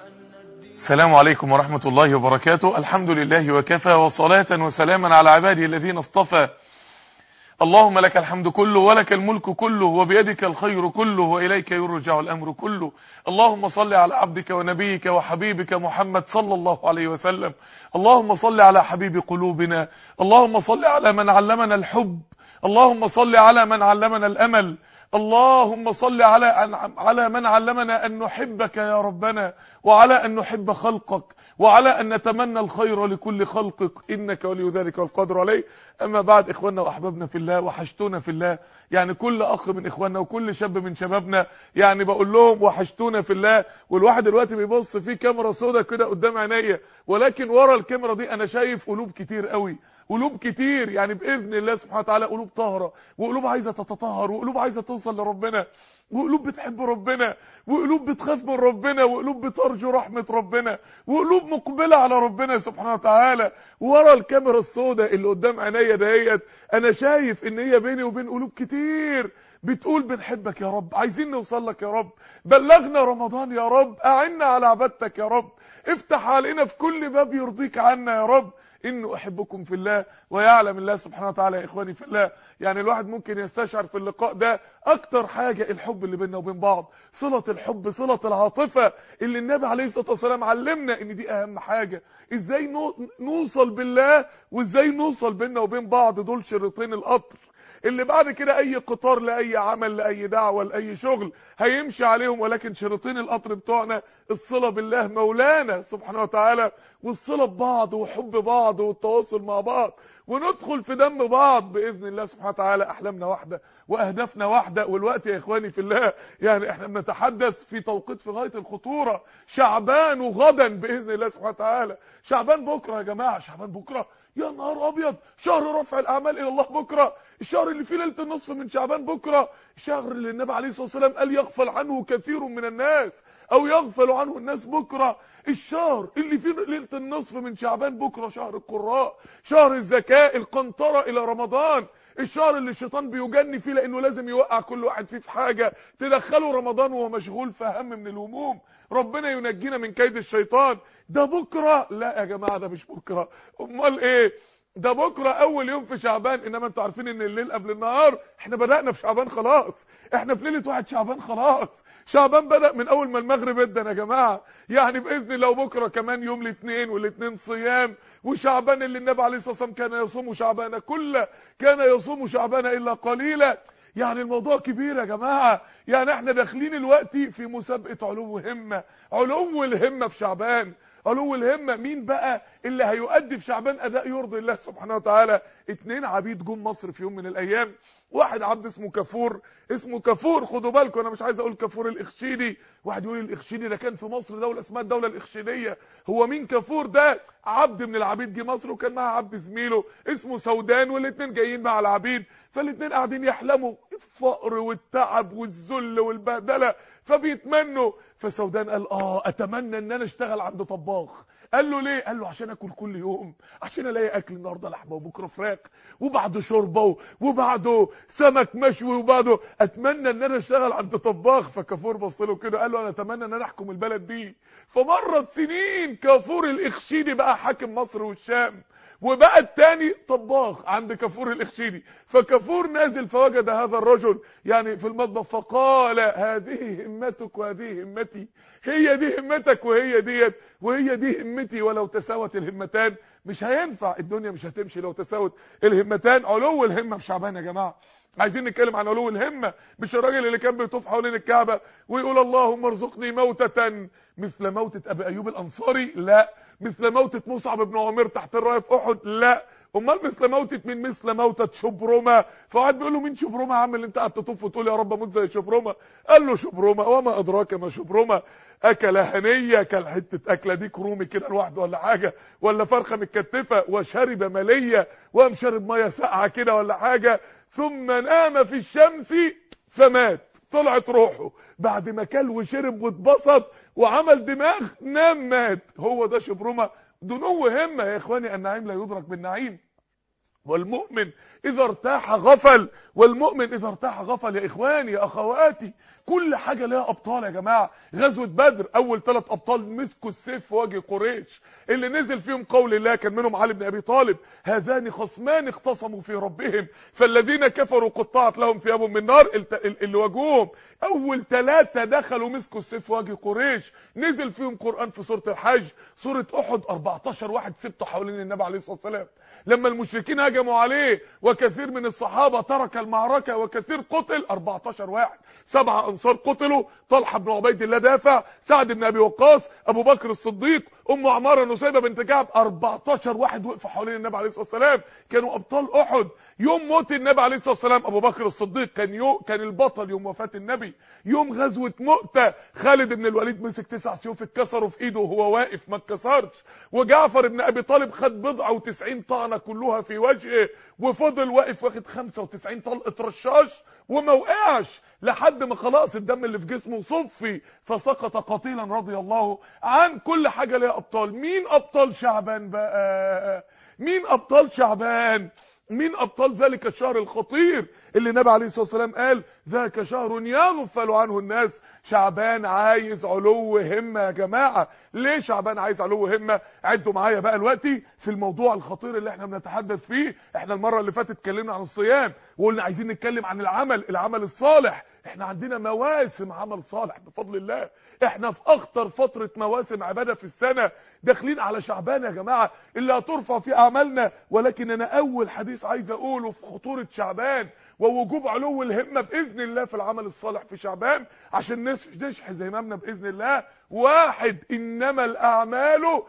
السلام عليكم ورحمة الله وبركاته الحمد لله وكفى وصلاة وسلاما على عباده الذين اصطفى اللهم لك الحمد كله ولك الملك كله وبيدك الخير كله وإليك يرجع الأمر كله اللهم صل على عبدك ونبيك وحبيبك محمد صلى الله عليه وسلم اللهم صل على حبيب قلوبنا اللهم صل على من علمنا الحب اللهم صل على من علمنا الأمل اللهم صل على على من علمنا أن نحبك يا ربنا وعلى أن نحب خلقك وعلى أن نتمنى الخير لكل خلقك إنك ولي ذلك والقدر عليه أما بعد إخواننا وأحبابنا في الله وحشتونا في الله يعني كل أخ من إخواننا وكل شاب من شبابنا يعني بقول لهم وحشتونا في الله والواحد دلوقتي بيبص في كاميرا سودا كده قدام عينيا ولكن ورا الكاميرا دي أنا شايف قلوب كتير قوي قلوب كتير يعني بإذن الله سبحانه وتعالى قلوب طاهرة وقلوب عايزة تتطهر وقلوب عايزة توصل لربنا وقلوب بتحب ربنا وقلوب بتخاف من ربنا وقلوب بترجو رحمة ربنا وقلوب مقبلة على ربنا سبحانه وتعالى ورا الكاميرا السوداء اللي قدام عينيا دهيت انا شايف ان هي بيني وبين قلوب كتير بتقول بنحبك يا رب عايزين نوصل لك يا رب بلغنا رمضان يا رب اعنا على عبادتك يا رب افتح علينا في كل باب يرضيك عنا يا رب انه احبكم في الله ويعلم الله سبحانه وتعالى يا اخواني في الله يعني الواحد ممكن يستشعر في اللقاء ده اكتر حاجة الحب اللي بيننا وبين بعض صلة الحب صلة العاطفة اللي النبي عليه الصلاة والسلام علمنا ان دي اهم حاجة ازاي نوصل بالله وازاي نوصل بيننا وبين بعض دول شريطين القطر اللي بعد كده اي قطار لاي عمل لاي دعوة لاي شغل هيمشي عليهم ولكن شريطين القطر بتوعنا الصلة بالله مولانا سبحانه وتعالى والصلة ببعض وحب بعض والتواصل مع بعض وندخل في دم بعض باذن الله سبحانه وتعالى احلامنا واحده واهدافنا واحده والوقت يا اخواني في الله يعني احنا بنتحدث في توقيت في غايه الخطوره شعبان وغدا باذن الله سبحانه وتعالى شعبان بكره يا جماعه شعبان بكره يا نهار ابيض شهر رفع الاعمال الى الله بكره الشهر اللي فيه ليله النصف من شعبان بكره الشهر اللي النبي عليه الصلاه والسلام قال يغفل عنه كثير من الناس او يغفل عنه الناس بكره الشهر اللي فيه ليله النصف من شعبان بكره شهر القراء شهر الزكاه القنطره الى رمضان الشهر اللي الشيطان بيجني فيه لانه لازم يوقع كل واحد فيه في حاجه تدخله رمضان وهو مشغول في هم من الهموم ربنا ينجينا من كيد الشيطان ده بكره لا يا جماعه ده مش بكره امال ايه ده بكره اول يوم في شعبان انما انتوا عارفين ان الليل قبل النهار احنا بدانا في شعبان خلاص احنا في ليله واحد شعبان خلاص شعبان بدا من اول ما المغرب ادن يا جماعه يعني باذن الله بكره كمان يوم الاثنين والاثنين صيام وشعبان اللي النبي عليه الصلاه والسلام كان يصوم شعبان كله كان يصوم شعبان الا قليلا يعني الموضوع كبير يا جماعه يعني احنا داخلين الوقت في مسابقه علو همه علو الهمه في شعبان علو الهمة مين بقى اللي هيؤدي في شعبان اداء يرضي الله سبحانه وتعالى اتنين عبيد جم مصر في يوم من الايام واحد عبد اسمه كفور اسمه كفور خدوا بالكم انا مش عايز اقول كفور الاخشيدي واحد يقول الاخشيدي ده كان في مصر دولة اسمها الدولة الاخشيدية هو مين كفور ده عبد من العبيد جه مصر وكان معاه عبد زميله اسمه سودان والاثنين جايين مع العبيد فالاثنين قاعدين يحلموا الفقر والتعب والذل والبهدله فبيتمنوا فسودان قال اه اتمنى ان انا اشتغل عند طباخ قال له ليه قال له عشان اكل كل يوم عشان الاقي اكل النهارده لحمه وبكره فراخ وبعده شوربه وبعده سمك مشوي وبعده اتمنى ان انا اشتغل عند طباخ فكافور بص له كده قال له انا اتمنى ان انا احكم البلد دي فمرت سنين كافور الاخشيدي بقى حاكم مصر والشام وبقى التاني طباخ عند كافور الاخشيدي فكافور نازل فوجد هذا الرجل يعني في المطبخ فقال هذه همتك وهذه همتي هي دي همتك وهي ديت وهي دي همتي ولو تساوت الهمتان مش هينفع الدنيا مش هتمشي لو تساوت الهمتان علو الهمه في شعبان يا جماعه عايزين نتكلم عن علو الهمه مش الراجل اللي كان بيطوف حوالين الكعبه ويقول اللهم ارزقني موتة مثل موتة ابي ايوب الانصاري لا مثل موتة مصعب بن عمير تحت الرايه في احد لا امال مثل موتة من مثل موتة شبرمة فقعد بيقول له مين شبرمة يا عم اللي انت قاعد تطوف وتقول يا رب اموت زي شبرمة قال له شبرمة وما ادراك ما شبرمة اكل هنيه كل حته اكله دي كرومي كده لوحده ولا حاجه ولا فرخه متكتفه وشرب مليه وقام شارب ميه ساقعه كده ولا حاجه ثم نام في الشمس فمات طلعت روحه بعد ما كل وشرب واتبسط وعمل دماغ نام مات هو ده شبرمه دنو همه يا اخواني النعيم لا يدرك بالنعيم والمؤمن اذا ارتاح غفل والمؤمن اذا ارتاح غفل يا اخواني يا اخواتي كل حاجه ليها ابطال يا جماعه غزوه بدر اول ثلاث ابطال مسكوا السيف في وجه قريش اللي نزل فيهم قول الله كان منهم علي بن ابي طالب هذان خصمان اختصموا في ربهم فالذين كفروا قطعت لهم ثياب من نار اللي واجهوهم اول ثلاثه دخلوا مسكوا السيف في وجه قريش نزل فيهم قران في سوره الحج سوره احد 14 واحد سبته حوالين النبي عليه الصلاه والسلام لما المشركين هجموا عليه وكثير من الصحابه ترك المعركه وكثير قتل 14 واحد سبعه انصار قتلوا طلحه بن عبيد الله دافع سعد بن ابي وقاص ابو بكر الصديق ام عماره نسيبه بنت كعب 14 واحد وقفوا حوالين النبي عليه الصلاه والسلام كانوا ابطال احد يوم موت النبي عليه الصلاه والسلام ابو بكر الصديق كان يو كان البطل يوم وفاه النبي يوم غزوه مؤته خالد بن الوليد مسك تسع سيوف اتكسروا في ايده وهو واقف ما اتكسرش وجعفر بن ابي طالب خد بضعه و90 طعنه كلها في وجهه وفضل واقف واخد 95 طلقه رشاش وما وقعش لحد ما خلاص الدم اللي في جسمه صفي فسقط قتيلا رضي الله عن كل حاجه ليها ابطال مين ابطال شعبان بقى مين ابطال شعبان مين ابطال ذلك الشهر الخطير اللي النبي عليه الصلاه والسلام قال ذاك شهر يغفل عنه الناس شعبان عايز علو همه يا جماعه ليه شعبان عايز علو همه عدوا معايا بقى دلوقتي في الموضوع الخطير اللي احنا بنتحدث فيه احنا المره اللي فاتت اتكلمنا عن الصيام وقلنا عايزين نتكلم عن العمل العمل الصالح احنا عندنا مواسم عمل صالح بفضل الله احنا في اخطر فتره مواسم عباده في السنه داخلين على شعبان يا جماعه اللي هترفع فيه اعمالنا ولكن انا اول حديث عايز اقوله في خطوره شعبان ووجوب علو الهمه باذن الله في العمل الصالح في شعبان عشان نشحذ هممنا باذن الله واحد انما الاعمال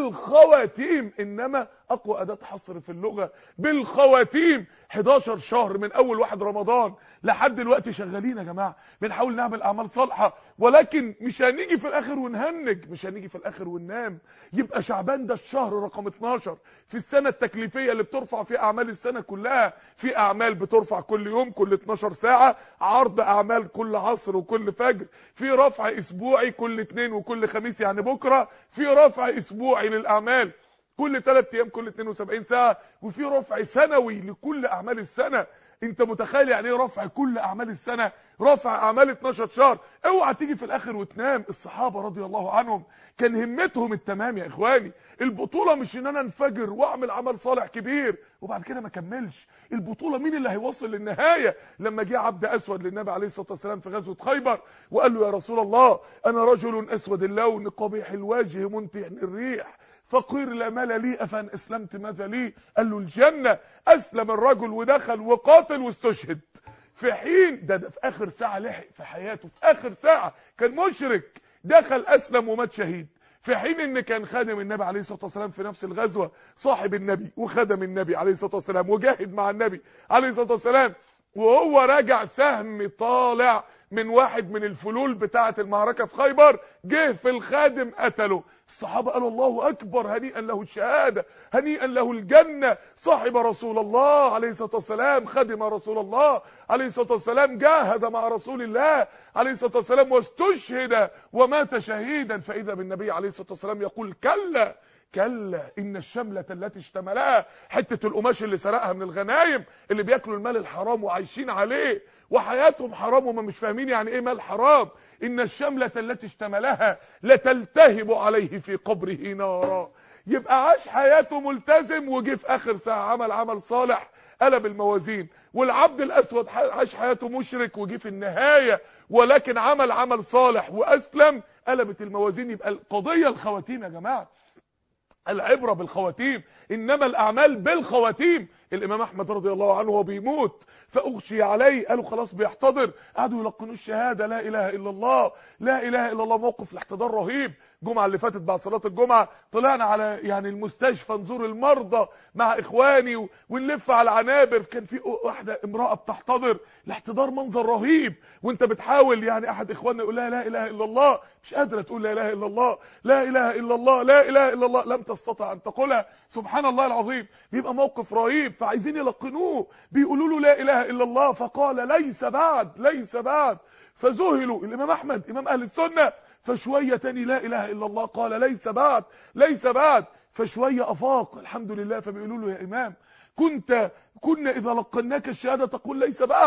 بالخواتيم انما اقوى اداه حصر في اللغه بالخواتيم 11 شهر من اول واحد رمضان لحد دلوقتي شغالين يا جماعه بنحاول نعمل اعمال صالحه ولكن مش هنيجي في الاخر ونهنج مش هنيجي في الاخر وننام يبقى شعبان ده الشهر رقم 12 في السنه التكليفيه اللي بترفع فيه اعمال السنه كلها في اعمال بترفع كل يوم كل 12 ساعه عرض اعمال كل عصر وكل فجر في رفع اسبوعي كل اثنين وكل خميس يعني بكره في رفع اسبوعي للاعمال كل 3 ايام كل 72 ساعه وفي رفع سنوي لكل اعمال السنه انت متخيل يعني ايه رفع كل اعمال السنه رفع اعمال 12 شهر اوعى تيجي في الاخر وتنام الصحابه رضي الله عنهم كان همتهم التمام يا اخواني البطوله مش ان انا انفجر واعمل عمل صالح كبير وبعد كده ما اكملش البطوله مين اللي هيوصل للنهايه لما جه عبد اسود للنبي عليه الصلاه والسلام في غزوه خيبر وقال له يا رسول الله انا رجل اسود اللون قبيح الوجه منتن الريح فقير لا مال لي افان اسلمت ماذا لي قال له الجنه اسلم الرجل ودخل وقاتل واستشهد في حين ده, ده في اخر ساعه لحق في حياته في اخر ساعه كان مشرك دخل اسلم ومات شهيد في حين ان كان خادم النبي عليه الصلاه والسلام في نفس الغزوه صاحب النبي وخدم النبي عليه الصلاه والسلام وجاهد مع النبي عليه الصلاه والسلام وهو راجع سهم طالع من واحد من الفلول بتاعه المعركه في خيبر جه في الخادم قتله الصحابه قالوا الله اكبر هنيئا له الشهاده هنيئا له الجنه صاحب رسول الله عليه الصلاه والسلام خدم رسول الله عليه الصلاه والسلام جاهد مع رسول الله عليه الصلاه والسلام واستشهد ومات شهيدا فاذا بالنبي عليه الصلاه والسلام يقول كلا كلا ان الشمله التي اشتملها حته القماش اللي سرقها من الغنايم اللي بياكلوا المال الحرام وعايشين عليه وحياتهم حرام وما مش فاهمين يعني ايه مال حرام ان الشمله التي اشتملها لتلتهب عليه في قبره نارا يبقى عاش حياته ملتزم وجه في اخر ساعه عمل عمل صالح قلب الموازين والعبد الاسود عاش حياته مشرك وجه في النهايه ولكن عمل عمل صالح واسلم قلبت الموازين يبقى القضيه الخواتيم يا جماعه العبرة بالخواتيم إنما الأعمال بالخواتيم الإمام أحمد رضي الله عنه وهو بيموت فأغشي عليه قالوا خلاص بيحتضر قعدوا يلقنوا الشهادة لا إله إلا الله لا إله إلا الله موقف الاحتضار رهيب الجمعة اللي فاتت بعد صلاة الجمعة طلعنا على يعني المستشفى نزور المرضى مع إخواني ونلف على العنابر كان في واحدة امرأة بتحتضر الاحتضار منظر رهيب وانت بتحاول يعني أحد إخواننا يقول لها لا إله إلا الله مش قادرة تقول لا إله إلا الله لا إله إلا الله لا إله إلا الله لم تستطع أن تقولها سبحان الله العظيم بيبقى موقف رهيب فعايزين يلقنوه بيقولوا له لا إله إلا الله فقال ليس بعد ليس بعد فذهلوا الإمام أحمد إمام أهل السنة فشوية تاني لا إله إلا الله قال ليس بعد ليس بعد فشوية أفاق الحمد لله فبيقولوا له يا إمام كنت كنا إذا لقناك الشهادة تقول ليس بعد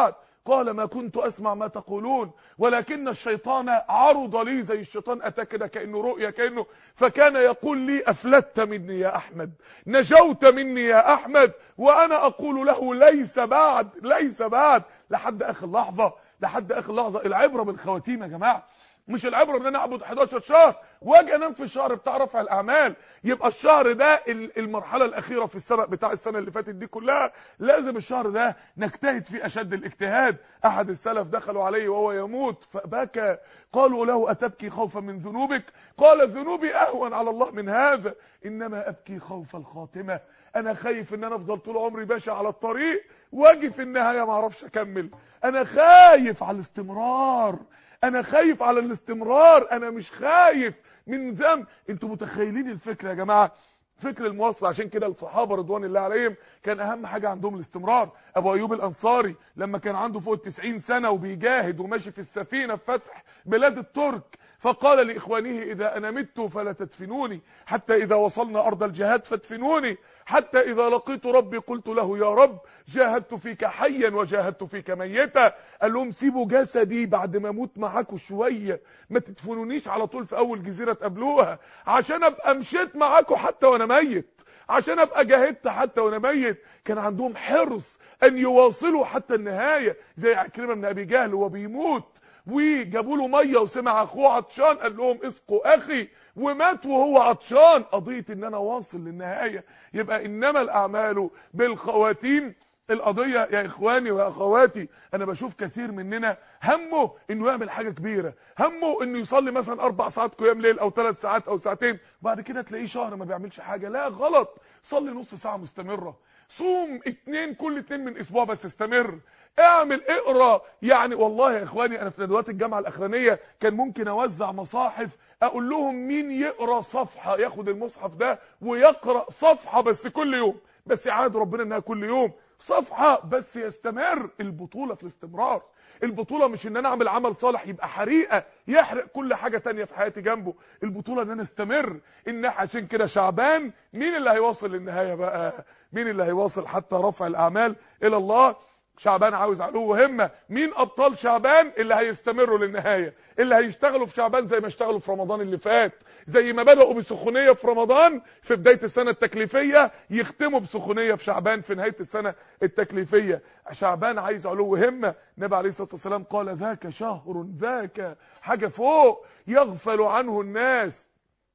قال ما كنت اسمع ما تقولون ولكن الشيطان عرض لي زي الشيطان اتى كده كانه رؤيا كانه فكان يقول لي افلتت مني يا احمد نجوت مني يا احمد وانا اقول له ليس بعد ليس بعد لحد اخر لحظه لحد اخر لحظه العبره بالخواتيم يا جماعه مش العبره ان انا اعبد 11 شهر واجي انام في الشهر بتاع رفع الاعمال يبقى الشهر ده المرحله الاخيره في السبق بتاع السنه اللي فاتت دي كلها لازم الشهر ده نجتهد فيه اشد الاجتهاد احد السلف دخلوا عليه وهو يموت فبكى قالوا له اتبكي خوفا من ذنوبك قال ذنوبي اهون على الله من هذا انما ابكي خوف الخاتمه انا خايف ان انا افضل طول عمري ماشي على الطريق واجي في النهايه ما اعرفش اكمل انا خايف على الاستمرار انا خايف على الاستمرار انا مش خايف من ذنب انتوا متخيلين الفكره يا جماعه فكر المواصله عشان كده الصحابه رضوان الله عليهم كان اهم حاجه عندهم الاستمرار ابو ايوب الانصاري لما كان عنده فوق 90 سنه وبيجاهد وماشي في السفينه في فتح بلاد الترك فقال لاخوانه اذا انا مت فلا تدفنوني حتى اذا وصلنا ارض الجهاد فادفنوني حتى اذا لقيت ربي قلت له يا رب جاهدت فيك حيا وجاهدت فيك ميتا قال لهم سيبوا جسدي بعد ما اموت معاكم شويه ما تدفنونيش على طول في اول جزيره تقابلوها عشان ابقى مشيت معاكم حتى وانا ميت عشان ابقى جاهدت حتى وانا ميت كان عندهم حرص ان يواصلوا حتى النهايه زي عكرمه بن ابي جهل وهو بيموت وجابوا له ميه وسمع اخوه عطشان قال لهم اسقوا اخي ومات وهو عطشان قضيه ان انا واصل للنهايه يبقى انما الاعمال بالخواتيم القضيه يا اخواني واخواتي انا بشوف كثير مننا همه انه يعمل حاجه كبيره همه انه يصلي مثلا اربع ساعات قيام ليل او ثلاث ساعات او ساعتين بعد كده تلاقيه شهر ما بيعملش حاجه لا غلط صلي نص ساعه مستمره صوم اتنين كل اتنين من اسبوع بس استمر اعمل اقرا يعني والله يا اخواني انا في ندوات الجامعه الاخرانيه كان ممكن اوزع مصاحف اقول لهم مين يقرا صفحه ياخد المصحف ده ويقرا صفحه بس كل يوم بس يعاد ربنا انها كل يوم صفحه بس يستمر البطوله في الاستمرار البطوله مش ان انا اعمل عمل صالح يبقى حريقه يحرق كل حاجه تانية في حياتي جنبه البطوله ان انا استمر ان عشان كده شعبان مين اللي هيواصل للنهايه بقى مين اللي هيواصل حتى رفع الاعمال الى الله شعبان عاوز علو همه مين ابطال شعبان اللي هيستمروا للنهايه اللي هيشتغلوا في شعبان زي ما اشتغلوا في رمضان اللي فات زي ما بداوا بسخونيه في رمضان في بدايه السنه التكليفيه يختموا بسخونيه في شعبان في نهايه السنه التكليفيه شعبان عايز علو همه النبي عليه الصلاه والسلام قال ذاك شهر ذاك حاجه فوق يغفل عنه الناس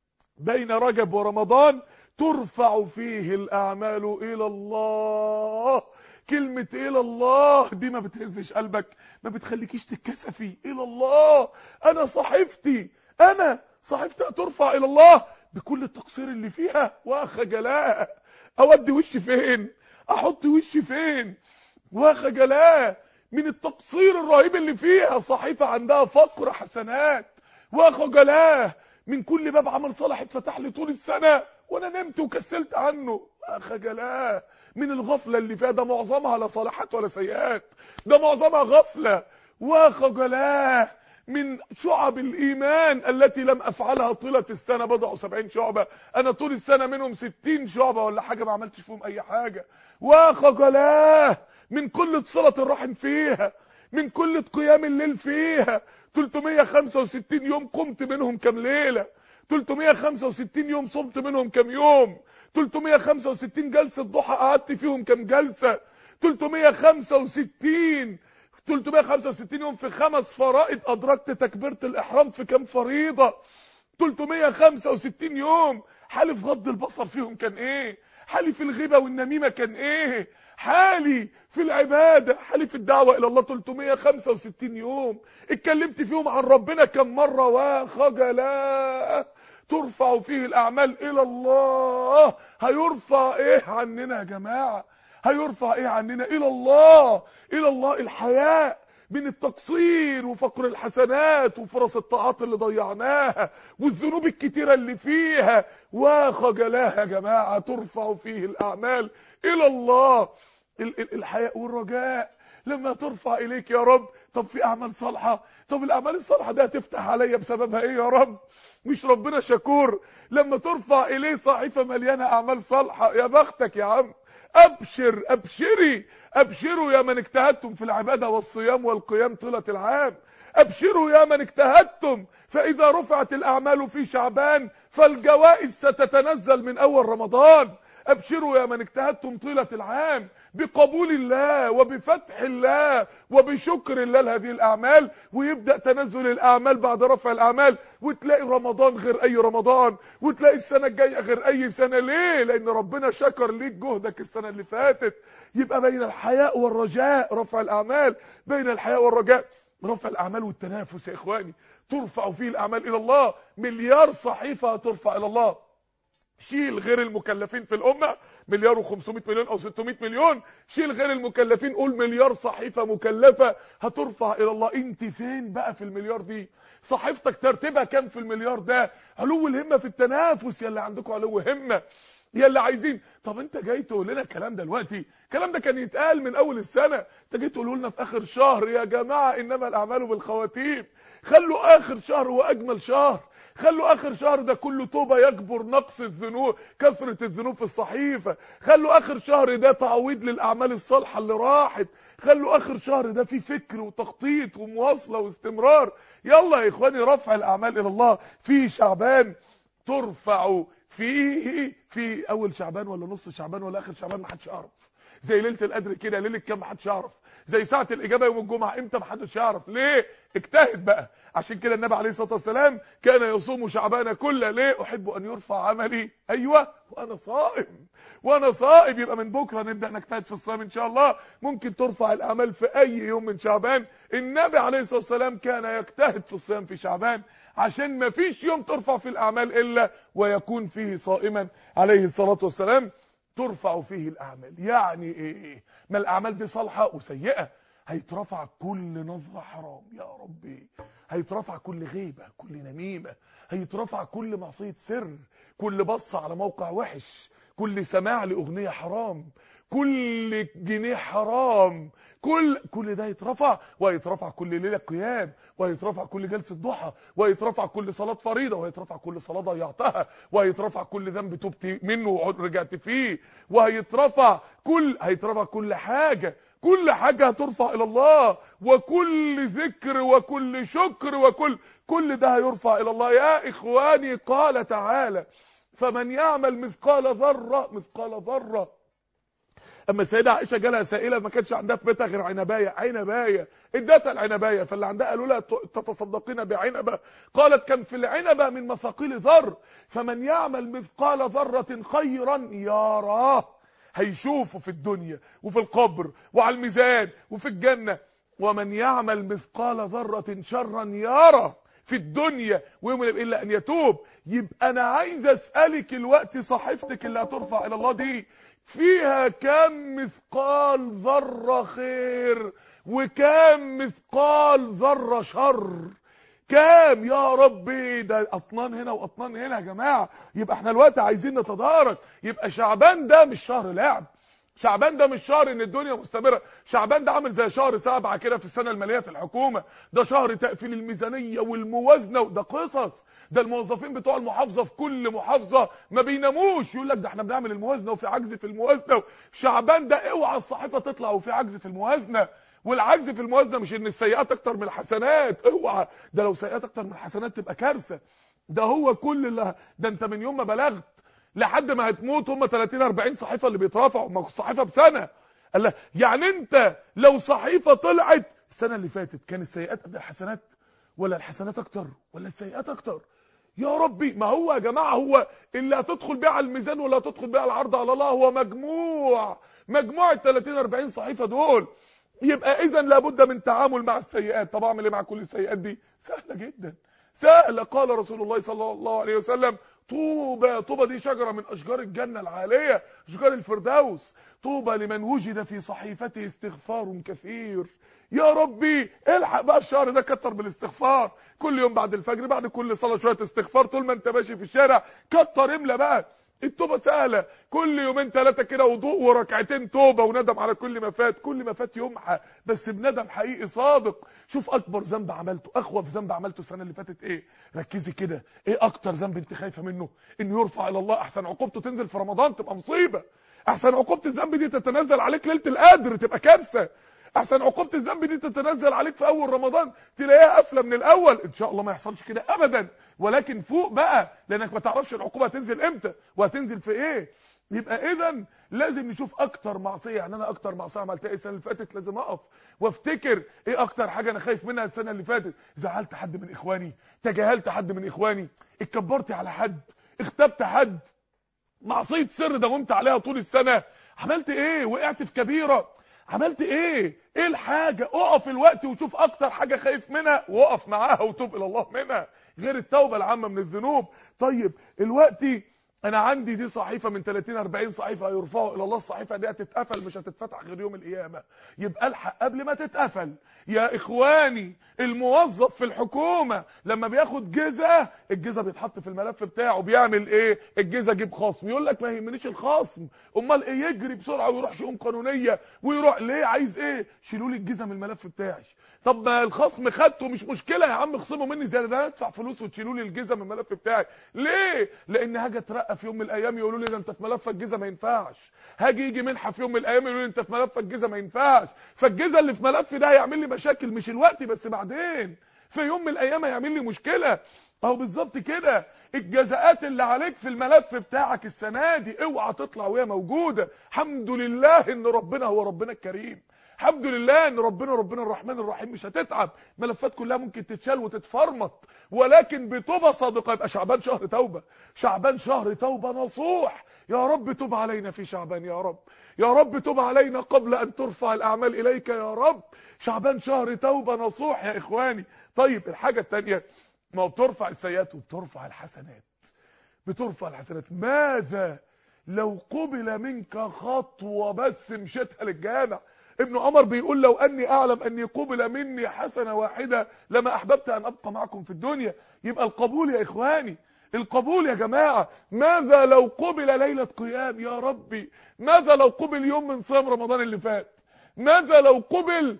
بين رجب ورمضان ترفع فيه الاعمال الى الله كلمة إلى الله دي ما بتهزش قلبك ما بتخليكيش تتكسفي إلى الله أنا صحيفتي أنا صحيفتي ترفع إلى الله بكل التقصير اللي فيها وخجلاء أودي وشي فين أحط وشي فين وخجلاء من التقصير الرهيب اللي فيها صحيفة عندها فقر حسنات وخجلاء من كل باب عمل صالح اتفتح لي طول السنة وانا نمت وكسلت عنه خجلاء من الغفلة اللي فيها ده معظمها لا صالحات ولا سيئات ده معظمها غفلة وخجلاء من شعب الإيمان التي لم أفعلها طيلة السنة بضعوا 70 شعبة أنا طول السنة منهم 60 شعبة ولا حاجة ما عملتش فيهم أي حاجة وخجلاء من كل صلة الرحم فيها من كل قيام الليل فيها 365 يوم قمت منهم كم ليلة 365 يوم صمت منهم كم يوم 365 جلسة ضحى قعدت فيهم كم جلسة 365 365 يوم في خمس فرائض أدركت تكبيرة الإحرام في كم فريضة 365 يوم حالي في غض البصر فيهم كان ايه حالي في الغيبة والنميمة كان ايه حالي في العبادة حالي في الدعوة الى الله 365 يوم اتكلمت فيهم عن ربنا كم مرة وخجلا ترفع فيه الاعمال الى الله هيرفع ايه عننا يا جماعة هيرفع ايه عننا الى الله الى الله الحياء من التقصير وفقر الحسنات وفرص الطاعات اللي ضيعناها والذنوب الكتيرة اللي فيها وخجلاها يا جماعة ترفع فيه الأعمال إلى الله الحياء والرجاء لما ترفع اليك يا رب طب في اعمال صالحه طب الاعمال الصالحه دي هتفتح عليا بسببها ايه يا رب مش ربنا شكور لما ترفع اليه صحيفه مليانه اعمال صالحه يا بختك يا عم ابشر ابشري ابشروا يا من اجتهدتم في العباده والصيام والقيام طيله العام ابشروا يا من اجتهدتم فاذا رفعت الاعمال في شعبان فالجوائز ستتنزل من اول رمضان ابشروا يا من اجتهدتم طيلة العام بقبول الله وبفتح الله وبشكر الله لهذه الاعمال ويبدأ تنزل الاعمال بعد رفع الاعمال وتلاقي رمضان غير اي رمضان وتلاقي السنة الجاية غير اي سنة ليه لان ربنا شكر ليك جهدك السنة اللي فاتت يبقى بين الحياء والرجاء رفع الاعمال بين الحياء والرجاء رفع الاعمال والتنافس يا اخواني ترفع فيه الاعمال الى الله مليار صحيفة ترفع الى الله شيل غير المكلفين في الأمة مليار و500 مليون أو 600 مليون شيل غير المكلفين قول مليار صحيفة مكلفة هترفع إلى الله أنت فين بقى في المليار دي صحيفتك ترتيبها كام في المليار ده علو الهمة في التنافس يا اللي عندكم علو همة يا اللي عايزين طب انت جاي تقول لنا الكلام ده دلوقتي الكلام ده كان يتقال من اول السنه انت جاي تقولوا لنا في اخر شهر يا جماعه انما الاعمال بالخواتيم خلوا اخر شهر هو اجمل شهر خلوا اخر شهر ده كله توبه يجبر نقص الذنوب كثره الذنوب في الصحيفه خلوا اخر شهر ده تعويض للاعمال الصالحه اللي راحت خلوا اخر شهر ده فيه فكر وتخطيط ومواصله واستمرار يلا يا اخواني رفع الاعمال الى الله في شعبان ترفع فيه في اول شعبان ولا نص شعبان ولا اخر شعبان محدش يعرف زي ليله القدر كده ليله كام محدش يعرف زي ساعه الاجابه يوم الجمعه امتى محدش يعرف ليه اجتهد بقى عشان كده النبي عليه الصلاه والسلام كان يصوم شعبان كله ليه احب ان يرفع عملي ايوه وانا صائم وانا صائم يبقى من بكره نبدا نجتهد في الصيام ان شاء الله ممكن ترفع الاعمال في اي يوم من شعبان النبي عليه الصلاه والسلام كان يجتهد في الصيام في شعبان عشان ما فيش يوم ترفع في الاعمال الا ويكون فيه صائما عليه الصلاه والسلام ترفع فيه الاعمال يعني ايه ما الاعمال دي صالحه وسيئه هيترفع كل نظره حرام يا ربي هيترفع كل غيبه كل نميمه هيترفع كل معصيه سر كل بصه على موقع وحش كل سماع لاغنيه حرام كل جنيه حرام كل كل ده يترفع وهيترفع كل ليله قيام وهيترفع كل جلسه ضحى وهيترفع كل صلاه فريضه وهيترفع كل صلاه ضيعتها وهيترفع كل ذنب تبت منه ورجعت فيه وهيترفع كل هيترفع كل حاجه كل حاجه هترفع الى الله وكل ذكر وكل شكر وكل كل ده هيرفع الى الله يا اخواني قال تعالى فمن يعمل مثقال ذره مثقال ذره اما السيده عائشه جالها سائله ما كانش عندها في بيتها غير عنبايه عنبايه ادتها العنبايه فاللي عندها قالوا لها تتصدقين بعنبه قالت كان في العنبه من مثاقيل ذر فمن يعمل مثقال ذره خيرا يراه هيشوفه في الدنيا وفي القبر وعلى الميزان وفي الجنه ومن يعمل مثقال ذره شرا يرى في الدنيا ويوم الا ان يتوب يبقى انا عايز اسالك الوقت صحيفتك اللي هترفع الى الله دي فيها كم مثقال ذرة خير وكم مثقال ذرة شر كام يا ربي ده اطنان هنا واطنان هنا يا جماعة يبقى احنا الوقت عايزين نتدارك يبقى شعبان ده مش شهر لعب شعبان ده مش شهر ان الدنيا مستمرة شعبان ده عامل زي شهر سبعة كده في السنة المالية في الحكومة ده شهر تقفيل الميزانية والموازنة وده قصص ده الموظفين بتوع المحافظة في كل محافظة ما بيناموش يقول لك ده احنا بنعمل الموازنة وفي عجز في الموازنة شعبان ده اوعى الصحيفة تطلع وفي عجز في الموازنة والعجز في الموازنة مش ان السيئات اكتر من الحسنات اوعى ده لو سيئات اكتر من الحسنات تبقى كارثة ده هو كل اللي ده انت من يوم ما بلغت لحد ما هتموت هم 30 40 صحيفه اللي بيترافعوا ما الصحيفه بسنه قال له يعني انت لو صحيفه طلعت السنه اللي فاتت كان السيئات قد الحسنات ولا الحسنات اكتر ولا السيئات اكتر يا ربي ما هو يا جماعه هو اللي هتدخل بيه على الميزان ولا هتدخل بيه على العرض على الله هو مجموع مجموع ال 30 40 صحيفه دول يبقى اذا لابد من تعامل مع السيئات طب اعمل ايه مع كل السيئات دي سهله جدا سهله قال رسول الله صلى الله عليه وسلم طوبى طوبى دي شجرة من أشجار الجنة العالية أشجار الفردوس طوبى لمن وجد في صحيفته استغفار كثير يا ربي الحق بقى الشهر ده كتر بالاستغفار كل يوم بعد الفجر بعد كل صلاة شوية استغفار طول ما انت ماشي في الشارع كتر املى بقى التوبه سهله كل يومين ثلاثه كده وضوء وركعتين توبه وندم على كل ما فات كل ما فات يمحى بس بندم حقيقي صادق شوف اكبر ذنب عملته اخوف ذنب عملته السنه اللي فاتت ايه ركزي كده ايه اكتر ذنب انت خايفه منه انه يرفع الى الله احسن عقوبته تنزل في رمضان تبقى مصيبه احسن عقوبه الذنب دي تتنزل عليك ليله القدر تبقى كارثه احسن عقوبه الذنب دي تتنزل عليك في اول رمضان تلاقيها قافله من الاول ان شاء الله ما يحصلش كده ابدا ولكن فوق بقى لانك ما تعرفش العقوبه هتنزل امتى وهتنزل في ايه يبقى اذا لازم نشوف اكتر معصيه يعني انا اكتر معصيه عملتها السنه اللي فاتت لازم اقف وافتكر ايه اكتر حاجه انا خايف منها السنه اللي فاتت زعلت حد من اخواني تجاهلت حد من اخواني اتكبرت على حد اغتبت حد معصيه سر داومت عليها طول السنه عملت ايه وقعت في كبيره عملت ايه ايه الحاجه اقف الوقت وشوف اكتر حاجه خايف منها واقف معاها وتوب الى الله منها غير التوبه العامه من الذنوب طيب الوقت انا عندي دي صحيفه من 30 40 صحيفه هيرفعوا الى الله الصحيفه دي هتتقفل مش هتتفتح غير يوم القيامه يبقى الحق قبل ما تتقفل يا اخواني الموظف في الحكومه لما بياخد جزءه الجزءه بيتحط في الملف بتاعه بيعمل ايه الجزءه جيب خصم يقول لك ما يهمنيش الخصم امال ايه يجري بسرعه ويروح شؤون قانونيه ويروح ليه عايز ايه شيلوا لي الجزءه من الملف بتاعي طب ما الخصم خدته مش مشكله يا عم اخصموا مني زياده ده ادفع فلوس وتشيلوا لي الجزءه من الملف بتاعي ليه لان هاجي اترقى في يوم من الايام يقولوا لي ده انت في ملفك جزءه ما ينفعش هاجي يجي منحه في يوم من الايام يقولوا لي انت في ملفك جزءه ما ينفعش فالجزءه اللي في ملفي ده هيعمل لي مشاكل مش الوقت بس بعدين في يوم من الايام هيعمل لي مشكله اهو بالظبط كده الجزاءات اللي عليك في الملف بتاعك السنه دي اوعى تطلع وهي موجوده الحمد لله ان ربنا هو ربنا الكريم الحمد لله ان ربنا ربنا الرحمن الرحيم مش هتتعب ملفات كلها ممكن تتشال وتتفرمط ولكن بتوبه صادقه يبقى شعبان شهر توبه شعبان شهر توبه نصوح يا رب تب علينا في شعبان يا رب يا رب تب علينا قبل ان ترفع الاعمال اليك يا رب شعبان شهر توبه نصوح يا اخواني طيب الحاجه الثانيه ما هو بترفع السيئات وبترفع الحسنات بترفع الحسنات ماذا لو قبل منك خطوه بس مشيتها للجامع ابن عمر بيقول لو اني اعلم اني قبل مني حسنه واحده لما احببت ان ابقى معكم في الدنيا يبقى القبول يا اخواني القبول يا جماعه ماذا لو قبل ليله قيام يا ربي ماذا لو قبل يوم من صيام رمضان اللي فات ماذا لو قبل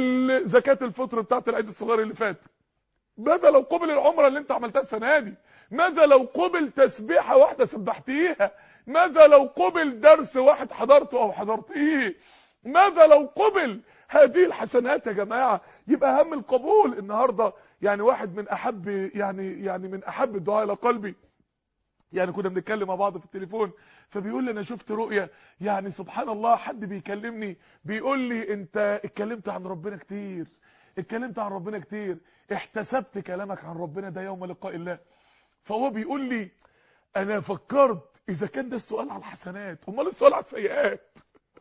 زكاه الفطر بتاعت العيد الصغير اللي فات ماذا لو قبل العمره اللي انت عملتها السنه دي ماذا لو قبل تسبيحه واحده سبحتيها ماذا لو قبل درس واحد حضرته او حضرتيه ماذا لو قبل هذه الحسنات يا جماعه يبقى هم القبول النهارده يعني واحد من احب يعني يعني من احب الدعاء الى قلبي يعني كنا بنتكلم مع بعض في التليفون فبيقول لي انا شفت رؤيه يعني سبحان الله حد بيكلمني بيقول لي انت اتكلمت عن ربنا كتير اتكلمت عن ربنا كتير احتسبت كلامك عن ربنا ده يوم لقاء الله فهو بيقول لي انا فكرت اذا كان ده السؤال على الحسنات امال السؤال على السيئات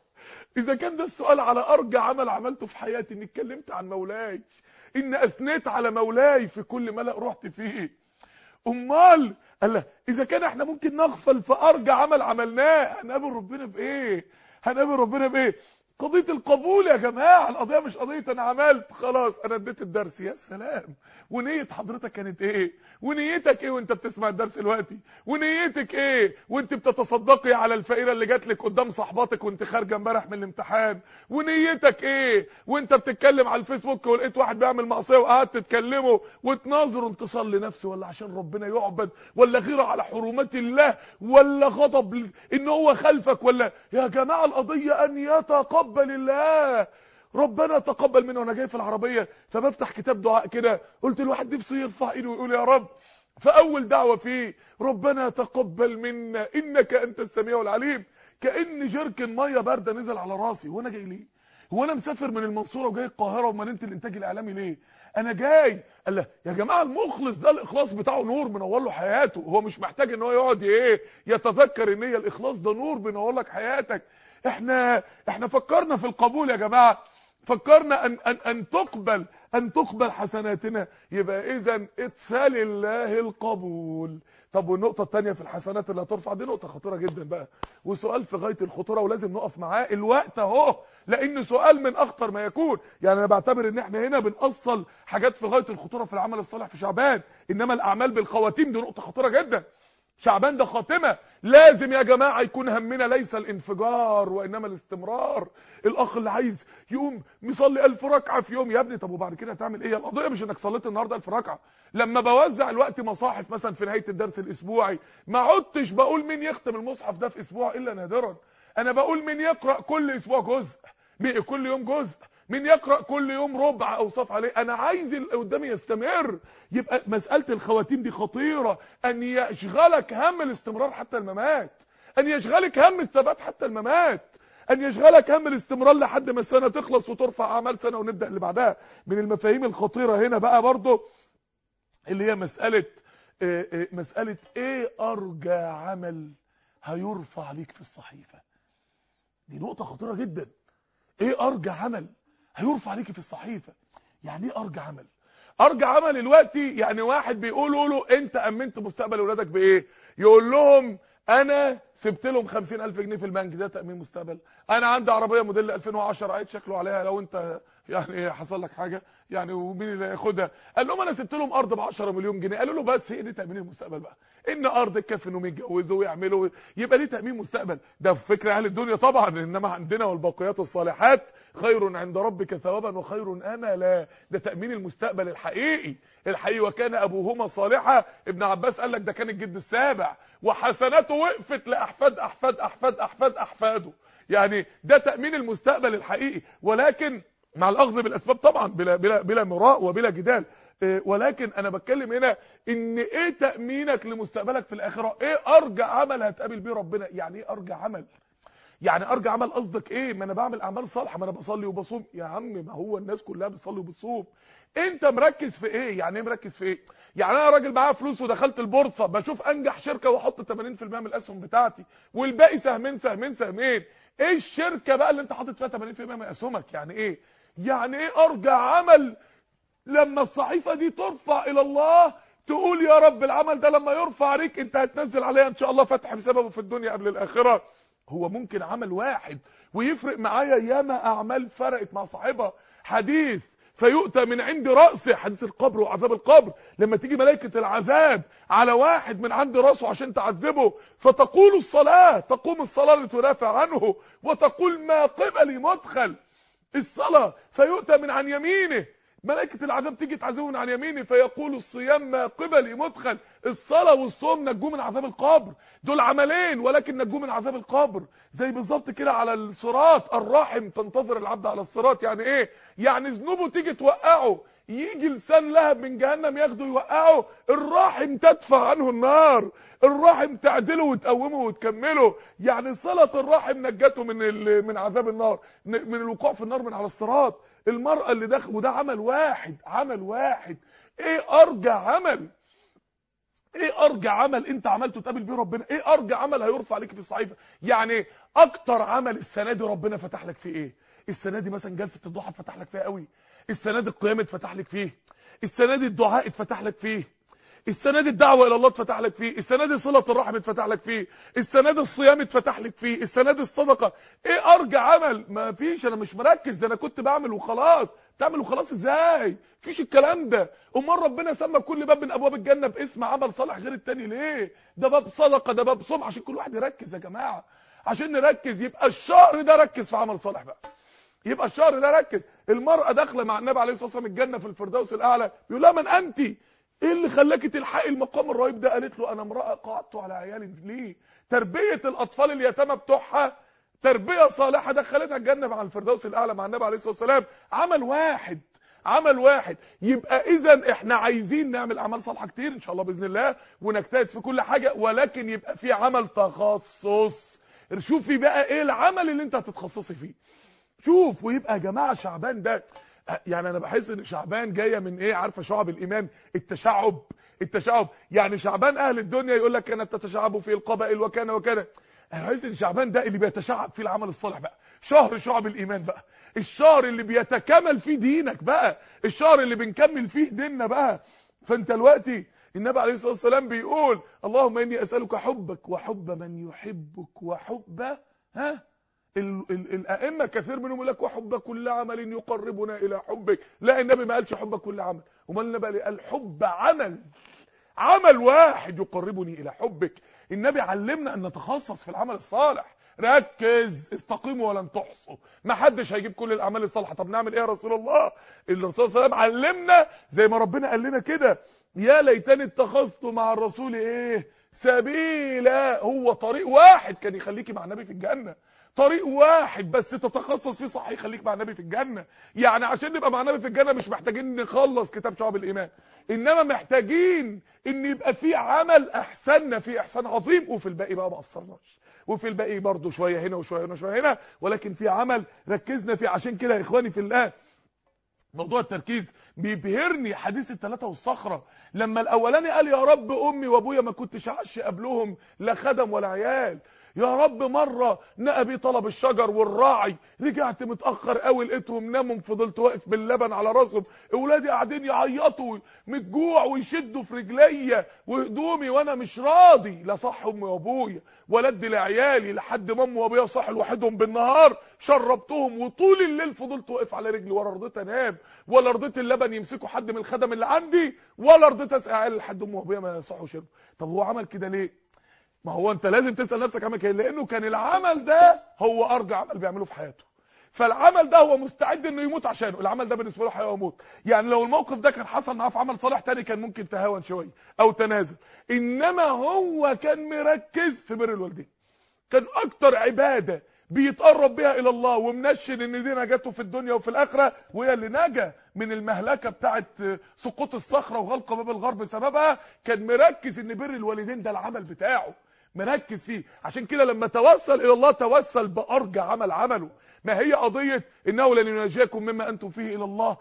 اذا كان ده السؤال على ارجى عمل عملته في حياتي اني اتكلمت عن مولاي ان اثنيت على مولاي في كل ملأ رحت فيه امال قال اذا كان احنا ممكن نغفل في ارجى عمل عملناه هنقابل ربنا بايه هنقابل ربنا بايه قضيه القبول يا جماعه القضيه مش قضيه انا عملت خلاص انا اديت الدرس يا سلام ونيه حضرتك كانت ايه ونيتك ايه وانت بتسمع الدرس دلوقتي ونيتك ايه وانت بتتصدقي على الفقيره اللي جات لك قدام صحباتك وانت خارجه امبارح من الامتحان ونيتك ايه وانت بتتكلم على الفيسبوك ولقيت واحد بيعمل معصيه وقعدت تتكلمه وتناظر انتصار لنفسه ولا عشان ربنا يعبد ولا غيره على حرمات الله ولا غضب ان هو خلفك ولا يا جماعه القضيه ان يتقبل تقبل الله ربنا تقبل منه وانا جاي في العربيه فبفتح كتاب دعاء كده قلت الواحد نفسه يرفع ايده ويقول يا رب فاول دعوه فيه ربنا تقبل منا انك انت السميع العليم كان جركن ميه بارده نزل على راسي وانا جاي ليه هو انا مسافر من المنصوره وجاي القاهره ومدينه الانتاج الاعلامي ليه انا جاي قال له يا جماعه المخلص ده الاخلاص بتاعه نور منور له حياته هو مش محتاج ان هو يقعد ايه يتذكر ان هي الاخلاص ده نور بينور لك حياتك احنا احنا فكرنا في القبول يا جماعه فكرنا ان ان ان تقبل ان تقبل حسناتنا يبقى اذا اتسال الله القبول طب والنقطه الثانيه في الحسنات اللي هترفع دي نقطه خطيره جدا بقى وسؤال في غايه الخطوره ولازم نقف معاه الوقت اهو لان سؤال من اخطر ما يكون يعني انا بعتبر ان احنا هنا بنأصل حاجات في غايه الخطوره في العمل الصالح في شعبان انما الاعمال بالخواتيم دي نقطه خطيره جدا شعبان ده خاتمة لازم يا جماعة يكون همنا ليس الانفجار وإنما الاستمرار الأخ اللي عايز يقوم مصلي ألف ركعة في يوم يا ابني طب وبعد كده هتعمل إيه القضية مش إنك صليت النهاردة ألف ركعة لما بوزع الوقت مصاحف مثلا في نهاية الدرس الأسبوعي ما عدتش بقول مين يختم المصحف ده في أسبوع إلا نادرا أنا بقول مين يقرأ كل أسبوع جزء كل يوم جزء من يقرأ كل يوم ربع أو صفحة عليه أنا عايز اللي قدامي يستمر يبقى مسألة الخواتيم دي خطيرة أن يشغلك هم الاستمرار حتى الممات أن يشغلك هم الثبات حتى الممات أن يشغلك هم الاستمرار لحد ما السنة تخلص وترفع أعمال سنة ونبدأ اللي بعدها من المفاهيم الخطيرة هنا بقى برضو اللي هي مسألة مسألة إيه أرجى عمل هيرفع ليك في الصحيفة دي نقطة خطيرة جدا إيه أرجى عمل هيرفع عليك في الصحيفة يعني ايه ارجع عمل ارجع عمل دلوقتي يعني واحد بيقولوا له انت امنت مستقبل اولادك بايه يقول لهم انا سبت لهم 50000 جنيه في البنك ده تامين مستقبل انا عندي عربيه موديل 2010 عيد شكله عليها لو انت يعني حصل لك حاجه يعني ومين اللي هياخدها قال لهم انا سبت لهم ارض ب 10 مليون جنيه قالوا له بس هي دي تامين المستقبل بقى ان ارض تكفي انهم يتجوزوا ويعملوا يبقى ليه تامين مستقبل ده في فكر اهل الدنيا طبعا انما عندنا والباقيات الصالحات خير عند ربك ثوابا وخير املا ده تامين المستقبل الحقيقي الحقيقي وكان ابوهما صالحا ابن عباس قال لك ده كان الجد السابع وحسناته وقفت لاحفاد احفاد احفاد احفاد احفاده يعني ده تامين المستقبل الحقيقي ولكن مع الاخذ بالاسباب طبعا بلا بلا بلا مراء وبلا جدال ولكن انا بتكلم هنا ان ايه تامينك لمستقبلك في الاخره ايه ارجع عمل هتقابل بيه ربنا يعني ايه ارجع عمل يعني ارجع عمل قصدك ايه ما انا بعمل اعمال صالحه ما انا بصلي وبصوم يا عم ما هو الناس كلها بتصلي وبتصوم انت مركز في ايه يعني ايه مركز في ايه يعني انا راجل معايا فلوس ودخلت البورصه بشوف انجح شركه واحط 80% من الاسهم بتاعتي والباقي سهمين سهمين سهمين ايه الشركه بقى اللي انت حاطط فيها 80% من اسهمك يعني ايه يعني ايه ارجع عمل لما الصحيفه دي ترفع الى الله تقول يا رب العمل ده لما يرفع عليك انت هتنزل عليها ان شاء الله فتح بسببه في الدنيا قبل الاخره هو ممكن عمل واحد ويفرق معايا ياما اعمال فرقت مع صاحبها حديث فيؤتى من عند رأسه حديث القبر وعذاب القبر لما تيجي ملائكة العذاب على واحد من عند رأسه عشان تعذبه فتقول الصلاة تقوم الصلاة لتدافع عنه وتقول ما قبلي مدخل الصلاة فيؤتى من عن يمينه ملائكة العذاب تيجي تعذبه من عن يمينه فيقول الصيام ما قبلي مدخل الصلاة والصوم نجوه من عذاب القبر دول عملين ولكن نجوه من عذاب القبر زي بالظبط كده على الصراط الرحم تنتظر العبد على الصراط يعني ايه يعني ذنوبه تيجي توقعه يجي لسان لهب من جهنم ياخده يوقعه الراحم تدفع عنه النار الراحم تعدله وتقومه وتكمله يعني صلة الراحم نجته من من عذاب النار من الوقوع في النار من على الصراط المرأة اللي داخل وده عمل واحد عمل واحد ايه ارجع عمل ايه ارجع عمل انت عملته تقابل بيه ربنا ايه ارجع عمل هيرفع عليك في الصحيفه يعني اكتر عمل السنه دي ربنا فتح لك فيه ايه السنه دي مثلا جلسه الضحى اتفتح لك فيها قوي السنه دي القيام اتفتح لك فيه السنه دي الدعاء اتفتح لك فيه السنه دي الدعوه الى الله اتفتح لك فيه السنه دي صله الرحم اتفتح لك فيه السنه دي الصيام اتفتح لك فيه السنه دي الصدقه ايه ارجع عمل ما فيش انا مش مركز ده انا كنت بعمل وخلاص تعمل وخلاص ازاي فيش الكلام ده امال ربنا سمى كل باب من ابواب الجنه باسم عمل صالح غير التاني ليه ده باب صدقه ده باب صوم عشان كل واحد يركز يا جماعه عشان نركز يبقى الشهر ده ركز في عمل صالح بقى يبقى الشهر ده ركز المرأة داخلة مع النبي عليه الصلاة والسلام الجنة في الفردوس الأعلى بيقول لها من أنت إيه اللي خلاكي تلحقي المقام الرهيب ده قالت له أنا امرأة قعدت على عيالي ليه تربية الأطفال اليتامى بتوعها تربية صالحة دخلتها الجنة مع الفردوس الأعلى مع النبي عليه الصلاة والسلام عمل واحد عمل واحد يبقى اذا احنا عايزين نعمل اعمال صالحه كتير ان شاء الله باذن الله ونجتهد في كل حاجه ولكن يبقى في عمل تخصص شوفي بقى ايه العمل اللي انت هتتخصصي فيه شوف ويبقى يا جماعه شعبان ده يعني انا بحس ان شعبان جايه من ايه عارفه شعب الايمان التشعب التشعب يعني شعبان اهل الدنيا يقول لك كانت تتشعب في القبائل وكان وكان انا بحس ان شعبان ده اللي بيتشعب فيه العمل الصالح بقى شهر شعب الايمان بقى الشهر اللي بيتكامل فيه دينك بقى الشهر اللي بنكمل فيه ديننا بقى فانت دلوقتي النبي عليه الصلاه والسلام بيقول اللهم اني اسالك حبك وحب من يحبك وحب ها ال ال الائمه كثير منهم يقول لك وحب كل عمل يقربنا الى حبك لا النبي ما قالش حب كل عمل امال النبي قال حب عمل عمل واحد يقربني الى حبك النبي علمنا ان نتخصص في العمل الصالح ركز استقيموا ولن تحصوا ما حدش هيجيب كل الاعمال الصالحه طب نعمل ايه يا رسول الله الرسول صلى الله عليه وسلم علمنا زي ما ربنا قال لنا كده يا ليتني اتخذت مع الرسول ايه سبيلا هو طريق واحد كان يخليكي مع النبي في الجنه طريق واحد بس تتخصص فيه صح يخليك مع النبي في الجنه يعني عشان نبقى مع النبي في الجنه مش محتاجين نخلص كتاب شعب الايمان انما محتاجين ان يبقى في عمل احسننا فيه احسان عظيم وفي الباقي بقى ما قصرناش وفي الباقي برضه شويه هنا وشويه هنا وشويه هنا ولكن في عمل ركزنا فيه عشان كده يا اخواني في الله موضوع التركيز بيبهرني حديث الثلاثه والصخره لما الاولاني قال يا رب امي وابويا ما كنتش عش قبلهم لا خدم ولا عيال يا رب مرة نقبي طلب الشجر والراعي رجعت متأخر قوي لقيتهم ناموا فضلت واقف باللبن على راسهم اولادي قاعدين يعيطوا من الجوع ويشدوا في رجليا وهدومي وانا مش راضي لا صح امي وابويا ولا ادي لعيالي لحد ما امي وابويا صح لوحدهم بالنهار شربتهم وطول الليل فضلت واقف على رجلي ولا رضيت انام ولا رضيت اللبن يمسكوا حد من الخدم اللي عندي ولا رضيت اسقي عيالي لحد امي وابويا ما صحوا شربوا طب هو عمل كده ليه ما هو انت لازم تسال نفسك عمل كده لانه كان العمل ده هو ارجى عمل بيعمله في حياته فالعمل ده هو مستعد انه يموت عشانه العمل ده بالنسبه له حياه وموت يعني لو الموقف ده كان حصل معاه في عمل صالح تاني كان ممكن تهاون شويه او تنازل انما هو كان مركز في بر الوالدين كان اكتر عباده بيتقرب بيها الى الله ومنشن ان دي نجاته في الدنيا وفي الاخره وهي اللي نجا من المهلكه بتاعه سقوط الصخره وغلق باب الغرب بسببها كان مركز ان بر الوالدين ده العمل بتاعه مركز فيه عشان كده لما توسل الى الله توسل بارجى عمل عمله ما هي قضيه انه لن ينجيكم مما انتم فيه الى الله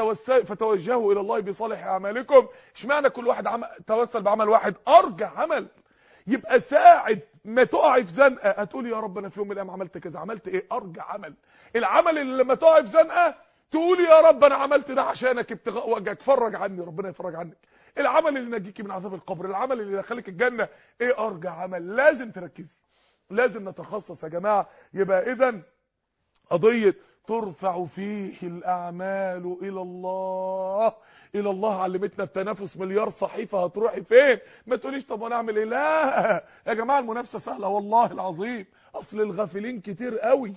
فتوجهوا الى الله بصالح اعمالكم اشمعنى كل واحد عمل توسل بعمل واحد ارجى عمل يبقى ساعد ما تقعي في زنقه هتقولي يا رب انا في يوم من الايام عملت كذا عملت ايه ارجى عمل العمل اللي لما تقعي في زنقه تقولي يا رب انا عملت ده عشانك ابتغاء وجهك اتفرج عني ربنا يفرج عنك العمل اللي ينجيكي من عذاب القبر العمل اللي يدخلك الجنه ايه ارجى عمل لازم تركزي لازم نتخصص يا جماعه يبقى اذا قضيه ترفع فيه الاعمال الى الله الى الله علمتنا التنافس مليار صحيفه هتروحي فين ما تقوليش طب وانا اعمل ايه لا يا جماعه المنافسه سهله والله العظيم اصل الغافلين كتير قوي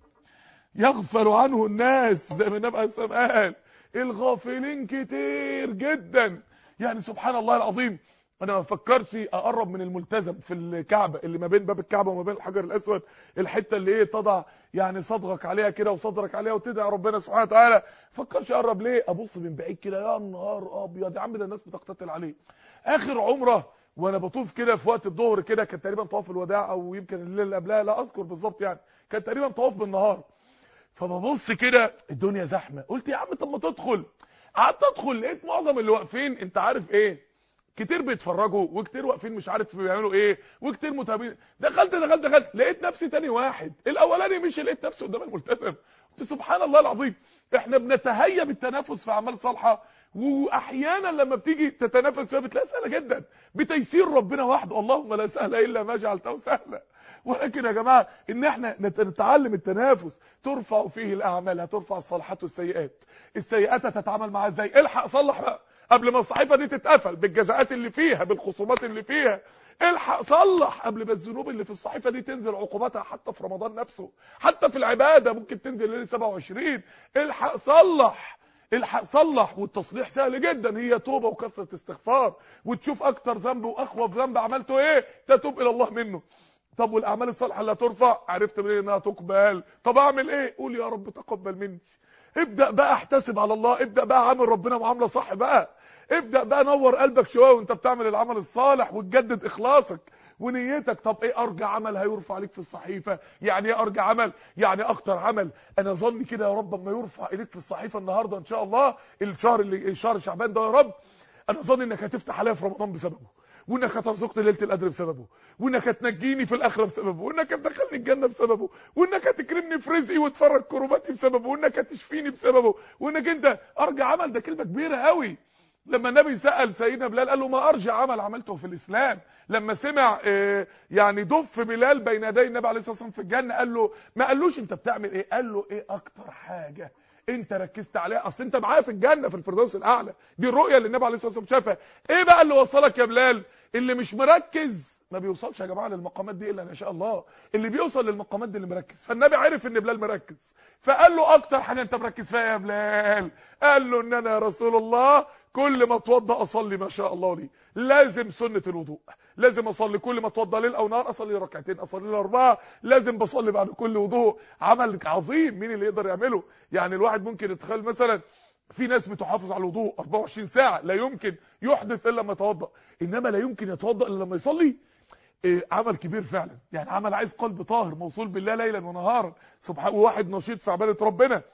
يغفل عنه الناس زي ما النبي عليه الصلاه قال الغافلين كتير جدا يعني سبحان الله العظيم انا ما فكرش اقرب من الملتزم في الكعبه اللي ما بين باب الكعبه وما بين الحجر الاسود الحته اللي ايه تضع يعني صدرك عليها كده وصدرك عليها وتدعي ربنا سبحانه وتعالى فكرش اقرب ليه ابص من بعيد كده يا نهار ابيض يا عم ده الناس بتقتتل عليه اخر عمره وانا بطوف كده في وقت الظهر كده كان تقريبا طواف الوداع او يمكن الليله اللي قبلها لا اذكر بالظبط يعني كان تقريبا طواف بالنهار فببص كده الدنيا زحمه قلت يا عم طب ما تدخل قعدت ادخل لقيت معظم اللي واقفين انت عارف ايه كتير بيتفرجوا وكتير واقفين مش عارف بيعملوا ايه وكتير متابعين دخلت دخلت دخلت لقيت نفسي تاني واحد الاولاني مشي لقيت نفسي قدام الملتزم قلت سبحان الله العظيم احنا بنتهيأ بالتنافس في اعمال صالحه واحيانا لما بتيجي تتنافس فيها بتلاقيها سهله جدا بتيسير ربنا وحده اللهم لا سهل الا ما جعلته سهلا ولكن يا جماعه ان احنا نتعلم التنافس ترفع فيه الاعمال هترفع الصالحات والسيئات السيئات هتتعامل معاها ازاي الحق صلح بقى قبل ما الصحيفه دي تتقفل بالجزاءات اللي فيها بالخصومات اللي فيها الحق صلح قبل ما الذنوب اللي في الصحيفه دي تنزل عقوباتها حتى في رمضان نفسه حتى في العباده ممكن تنزل ليله 27 الحق صلح الحق صلح والتصليح سهل جدا هي توبه وكثره استغفار وتشوف اكتر ذنب واخوف ذنب عملته ايه تتوب الى الله منه طب والاعمال الصالحه اللي هترفع عرفت منين انها تقبل طب اعمل ايه قول يا رب تقبل مني ابدا بقى احتسب على الله ابدا بقى عامل ربنا معامله صح بقى ابدا بقى نور قلبك شويه وانت بتعمل العمل الصالح وتجدد اخلاصك ونيتك طب ايه ارجى عمل هيرفع عليك في الصحيفه يعني ايه ارجى عمل يعني اكتر عمل انا ظني كده يا رب اما يرفع اليك في الصحيفه النهارده ان شاء الله الشهر اللي شهر شعبان ده يا رب انا ظني انك هتفتح عليا في رمضان بسببه وانك هترزقني ليله القدر بسببه وانك هتنجيني في الاخره بسببه وانك هتدخلني الجنه بسببه وانك هتكرمني في رزقي وتفرج كرباتي بسببه وانك هتشفيني بسببه وانك انت ارجى عمل ده كلمه كبيره قوي لما النبي سأل سيدنا بلال قال له ما ارجى عمل عملته في الاسلام لما سمع اه يعني دف بلال بين يدي النبي عليه الصلاه والسلام في الجنه قال له ما قالوش انت بتعمل ايه قال له ايه اكتر حاجه انت ركزت عليها اصل انت معايا في الجنه في الفردوس الاعلى دي الرؤيه اللي النبي عليه الصلاه والسلام شافها ايه بقى اللي وصلك يا بلال اللي مش مركز ما بيوصلش يا جماعه للمقامات دي الا ان شاء الله اللي بيوصل للمقامات دي اللي مركز فالنبي عرف ان بلال مركز فقال له اكتر حاجه انت مركز فيها يا بلال قال له ان انا يا رسول الله كل ما اتوضى اصلي ما شاء الله لي لازم سنه الوضوء لازم اصلي كل ما اتوضى ليل او نهار اصلي ركعتين اصلي لي اربعه لازم بصلي بعد كل وضوء عمل عظيم مين اللي يقدر يعمله يعني الواحد ممكن يتخيل مثلا في ناس بتحافظ على الوضوء 24 ساعه لا يمكن يحدث الا لما يتوضا انما لا يمكن يتوضا الا لما يصلي إيه عمل كبير فعلا يعني عمل عايز قلب طاهر موصول بالله ليلا ونهارا سبحان واحد نشيط في عباده ربنا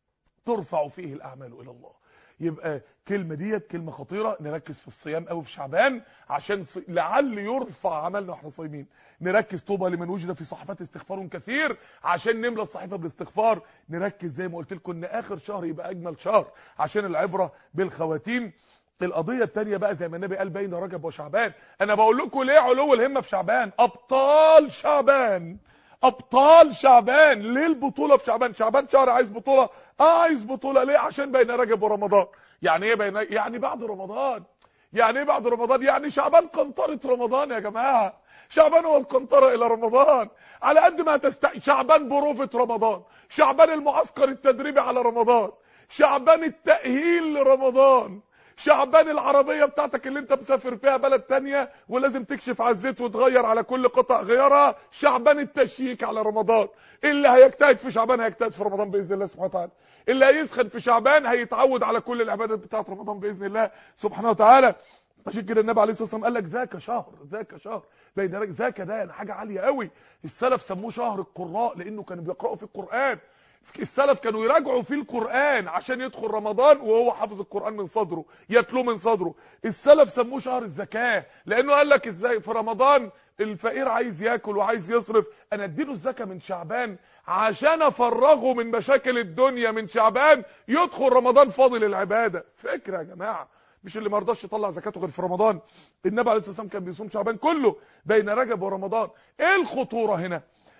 ترفع فيه الاعمال الى الله يبقى كلمه ديت كلمه خطيره نركز في الصيام قوي في شعبان عشان ص... لعل يرفع عملنا واحنا صايمين نركز طوبى لمن وجد في صحفات استغفار كثير عشان نملى الصحيفه بالاستغفار نركز زي ما قلت لكم ان اخر شهر يبقى اجمل شهر عشان العبره بالخواتيم القضيه الثانيه بقى زي ما النبي قال بين رجب وشعبان انا بقول لكم ليه علو الهمه في شعبان ابطال شعبان ابطال شعبان ليه البطوله في شعبان شعبان شهر عايز بطوله اه عايز بطوله ليه عشان بين رجب ورمضان يعني ايه بين يعني بعد رمضان يعني ايه بعد رمضان يعني شعبان قنطره رمضان يا جماعه شعبان هو القنطره الى رمضان على قد ما تست شعبان بروفه رمضان شعبان المعسكر التدريبي على رمضان شعبان التاهيل لرمضان شعبان العربية بتاعتك اللي انت مسافر فيها بلد تانية ولازم تكشف على الزيت وتغير على كل قطع غيارها شعبان التشييك على رمضان اللي هيجتهد في شعبان هيجتهد في رمضان بإذن الله سبحانه وتعالى اللي هيسخن في شعبان هيتعود على كل العبادات بتاعت رمضان بإذن الله سبحانه وتعالى عشان كده النبي عليه الصلاه والسلام قال لك ذاك شهر ذاك شهر بين ذاك ده يعني حاجه عاليه قوي السلف سموه شهر القراء لانه كانوا بيقراوا في القران السلف كانوا يراجعوا في القرآن عشان يدخل رمضان وهو حافظ القرآن من صدره يتلو من صدره السلف سموه شهر الزكاة لأنه قال لك ازاي في رمضان الفقير عايز ياكل وعايز يصرف انا اديله الزكاة من شعبان عشان افرغه من مشاكل الدنيا من شعبان يدخل رمضان فاضل العبادة فكرة يا جماعة مش اللي ما رضاش يطلع زكاته غير في رمضان النبي عليه الصلاه والسلام كان بيصوم شعبان كله بين رجب ورمضان ايه الخطوره هنا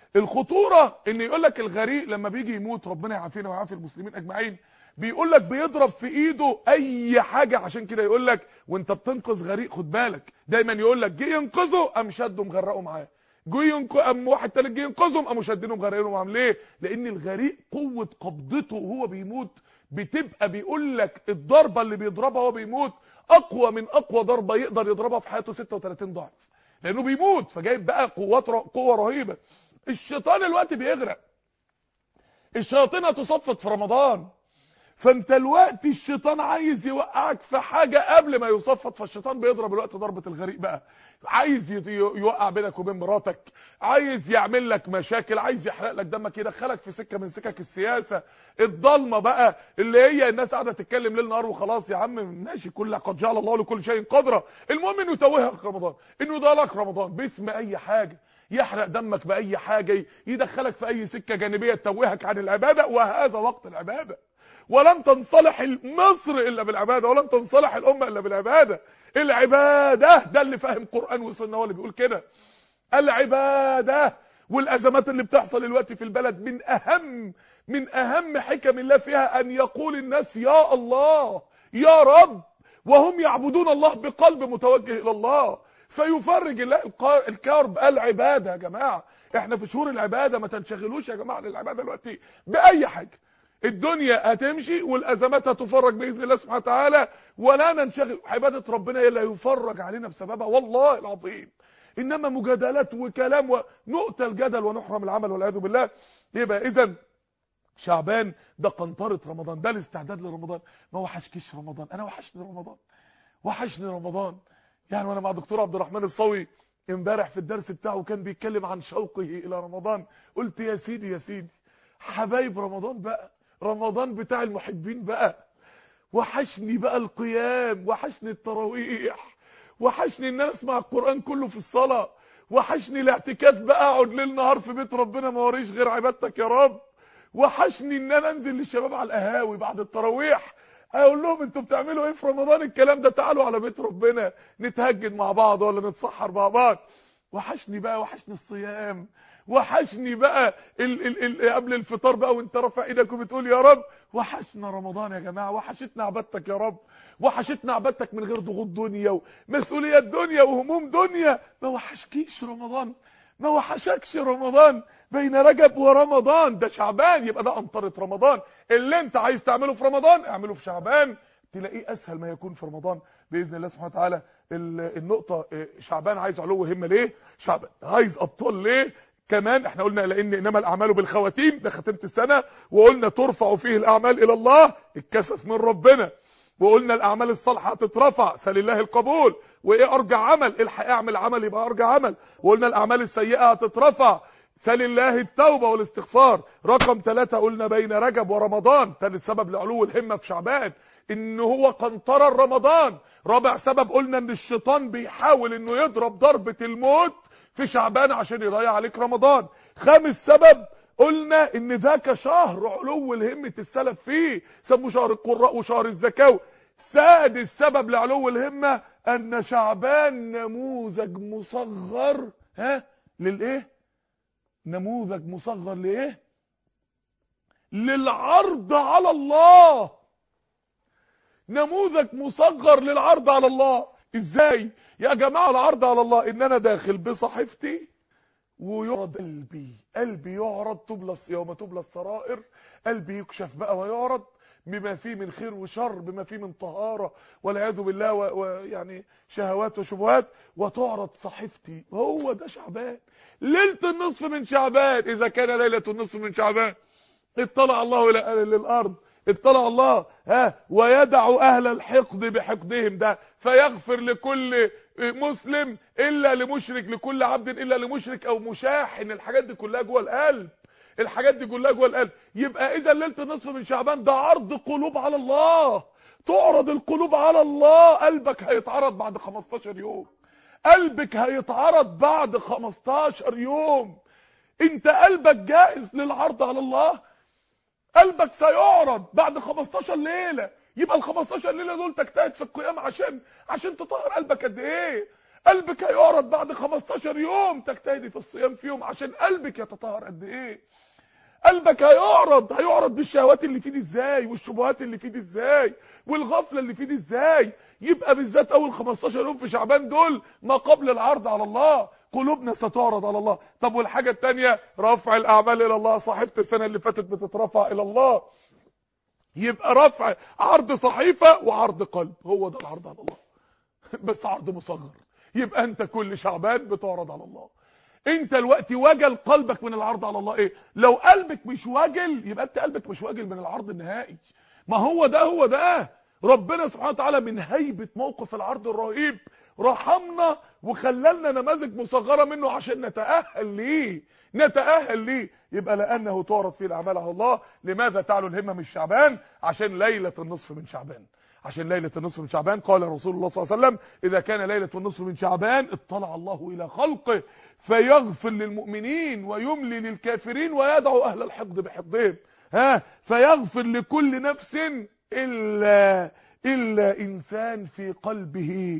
الخطوره ان يقول لك الغريق لما بيجي يموت ربنا يعافينا ويعافي المسلمين اجمعين بيقول لك بيضرب في ايده اي حاجه عشان كده يقول لك وانت بتنقذ غريق خد بالك دايما يقول لك جه ينقذه قام شده مغرقه معاه جه ينقذ قام واحد تالت جه ينقذهم قاموا شادينه مغرقينه معاه ليه لان الغريق قوه قبضته وهو بيموت بتبقى بيقول لك الضربه اللي بيضربها وهو بيموت اقوى من اقوى ضربه يقدر يضربها في حياته 36 ضعف لانه بيموت فجايب بقى قوات قوه رهيبه الشيطان الوقت بيغرق الشياطين هتصفت في رمضان فانت الوقت الشيطان عايز يوقعك في حاجة قبل ما يصفت فالشيطان بيضرب الوقت ضربة الغريق بقى عايز يوقع بينك وبين مراتك عايز يعمل لك مشاكل عايز يحرق لك دمك يدخلك في سكة من سكك السياسة الضلمة بقى اللي هي الناس قاعدة تتكلم ليل نهار وخلاص يا عم ماشي كل قد جعل الله لكل شيء قدرة المهم انه يتوهك رمضان انه يضلك رمضان باسم اي حاجة يحرق دمك باي حاجة يدخلك في اي سكة جانبية تتوهك عن العبادة وهذا وقت العبادة ولن تنصلح مصر الا بالعباده ولن تنصلح الامه الا بالعباده العباده ده اللي فاهم قران وسنه هو اللي بيقول كده العباده والازمات اللي بتحصل دلوقتي في البلد من اهم من اهم حكم الله فيها ان يقول الناس يا الله يا رب وهم يعبدون الله بقلب متوجه الى الله فيفرج الله الكرب العباده يا جماعه احنا في شهور العباده ما تنشغلوش يا جماعه عن العباده دلوقتي باي حاجه الدنيا هتمشي والازمات هتفرج باذن الله سبحانه وتعالى ولا ننشغل عباده ربنا هي اللي هيفرج علينا بسببها والله العظيم انما مجادلات وكلام ونؤتى الجدل ونحرم العمل والعياذ بالله يبقى اذا شعبان ده قنطره رمضان ده الاستعداد لرمضان ما وحشكش رمضان انا وحشني رمضان وحشني رمضان يعني وانا مع دكتور عبد الرحمن الصوي امبارح في الدرس بتاعه كان بيتكلم عن شوقه الى رمضان قلت يا سيدي يا سيدي حبايب رمضان بقى رمضان بتاع المحبين بقى وحشني بقى القيام وحشني التراويح وحشني ان انا اسمع القران كله في الصلاه وحشني الاعتكاف بقى اقعد ليل نهار في بيت ربنا ما وريش غير عبادتك يا رب وحشني ان انا انزل للشباب على القهاوي بعد التراويح اقول لهم انتوا بتعملوا ايه في رمضان الكلام ده تعالوا على بيت ربنا نتهجد مع بعض ولا نتسحر مع بعض وحشني بقى وحشني الصيام وحشني بقى ال ال ال قبل الفطار بقى وانت رافع ايدك وبتقول يا رب وحشنا رمضان يا جماعه وحشتنا عبادتك يا رب وحشتنا عبادتك من غير ضغوط دنيا ومسؤوليات دنيا وهموم دنيا ما وحشكيش رمضان ما وحشكش رمضان بين رجب ورمضان ده شعبان يبقى ده أمطرة رمضان اللي انت عايز تعمله في رمضان اعمله في شعبان تلاقيه اسهل ما يكون في رمضان باذن الله سبحانه وتعالى النقطه شعبان عايز علو همه ليه شعبان عايز ابطال ليه كمان احنا قلنا لان انما الاعمال بالخواتيم ده ختمه السنه وقلنا ترفع فيه الاعمال الى الله الكسف من ربنا وقلنا الاعمال الصالحه هتترفع سل الله القبول وايه ارجع عمل الحق اعمل عمل يبقى ارجع عمل وقلنا الاعمال السيئه هتترفع سل الله التوبه والاستغفار رقم ثلاثة قلنا بين رجب ورمضان ثالث سبب لعلو الهمه في شعبان ان هو قنطره رمضان رابع سبب قلنا ان الشيطان بيحاول انه يضرب ضربه الموت في شعبان عشان يضيع عليك رمضان خامس سبب قلنا ان ذاك شهر علو الهمة السلف فيه سموه شهر القراء وشهر الزكاة سادس سبب لعلو الهمة ان شعبان نموذج مصغر ها للايه نموذج مصغر لايه للعرض على الله نموذج مصغر للعرض على الله ازاي يا جماعه العرض على الله ان انا داخل بصحيفتي ويعرض قلبي قلبي يعرض تبلى يوم تبلى السرائر قلبي يكشف بقى ويعرض بما فيه من خير وشر بما فيه من طهارة والعياذ بالله ويعني شهوات وشبهات وتعرض صحيفتي هو ده شعبان ليلة النصف من شعبان إذا كان ليلة النصف من شعبان اطلع الله إلى للأرض اطلع الله ها ويدع اهل الحقد بحقدهم ده فيغفر لكل مسلم الا لمشرك لكل عبد الا لمشرك او مشاحن الحاجات دي كلها جوه القلب الحاجات دي كلها جوه القلب يبقى اذا ليله النصف من شعبان ده عرض قلوب على الله تعرض القلوب على الله قلبك هيتعرض بعد 15 يوم قلبك هيتعرض بعد 15 يوم انت قلبك جاهز للعرض على الله قلبك سيعرض بعد 15 ليله يبقى ال 15 ليله دول تجتهد في القيام عشان عشان تطهر قلبك قد ايه قلبك هيعرض بعد 15 يوم تجتهدي في الصيام فيهم عشان قلبك يتطهر قد ايه قلبك هيعرض هيعرض بالشهوات اللي فيه دي ازاي والشبهات اللي فيه دي ازاي والغفله اللي فيه دي ازاي يبقى بالذات اول 15 يوم في شعبان دول ما قبل العرض على الله قلوبنا ستعرض على الله طب والحاجه الثانيه رفع الاعمال الى الله صحيفه السنه اللي فاتت بتترفع الى الله يبقى رفع عرض صحيفه وعرض قلب هو ده العرض على الله بس عرض مصغر يبقى انت كل شعبان بتعرض على الله انت الوقت وجل قلبك من العرض على الله ايه لو قلبك مش واجل يبقى انت قلبك مش واجل من العرض النهائي ما هو ده هو ده ربنا سبحانه وتعالى من هيبة موقف العرض الرهيب رحمنا وخللنا نماذج مصغرة منه عشان نتأهل ليه نتأهل ليه يبقى لأنه تعرض فيه الأعمال على الله لماذا تعلو الهمة من شعبان عشان ليلة النصف من شعبان عشان ليلة النصف من شعبان قال رسول الله صلى الله عليه وسلم إذا كان ليلة النصف من شعبان اطلع الله إلى خلقه فيغفر للمؤمنين ويملي للكافرين ويدعو أهل الحقد بحقدهم ها فيغفر لكل نفس إلا إلا إنسان في قلبه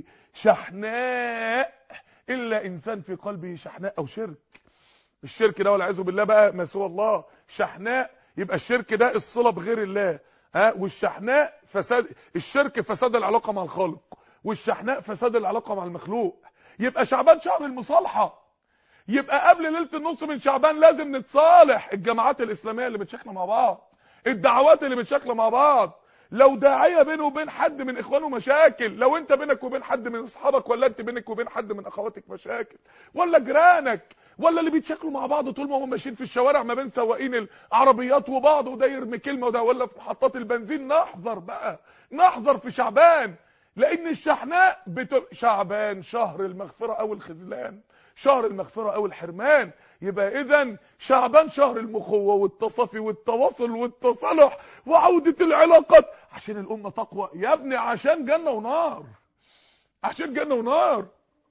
شحناء إلا إنسان في قلبه شحناء أو شرك الشرك ده والعياذ بالله بقى ما سوى الله شحناء يبقى الشرك ده الصلة بغير الله ها والشحناء فساد الشرك فساد العلاقة مع الخالق والشحناء فساد العلاقة مع المخلوق يبقى شعبان شهر المصالحة يبقى قبل ليلة النص من شعبان لازم نتصالح الجماعات الإسلامية اللي بتشكل مع بعض الدعوات اللي بتشكل مع بعض لو داعيه بينه وبين حد من اخوانه مشاكل لو انت بينك وبين حد من اصحابك ولا انت بينك وبين حد من اخواتك مشاكل ولا جيرانك ولا اللي بيتشاكلوا مع بعض طول ما هم ماشيين في الشوارع ما بين سواقين العربيات وبعض وده يرمي كلمه وده ولا في محطات البنزين نحذر بقى نحذر في شعبان لان الشحناء بت... شعبان شهر المغفره او الخذلان شهر المغفرة او الحرمان يبقى اذا شعبان شهر المخوة والتصافي والتواصل والتصالح وعودة العلاقات عشان الامة تقوى يا ابني عشان جنة ونار عشان جنة ونار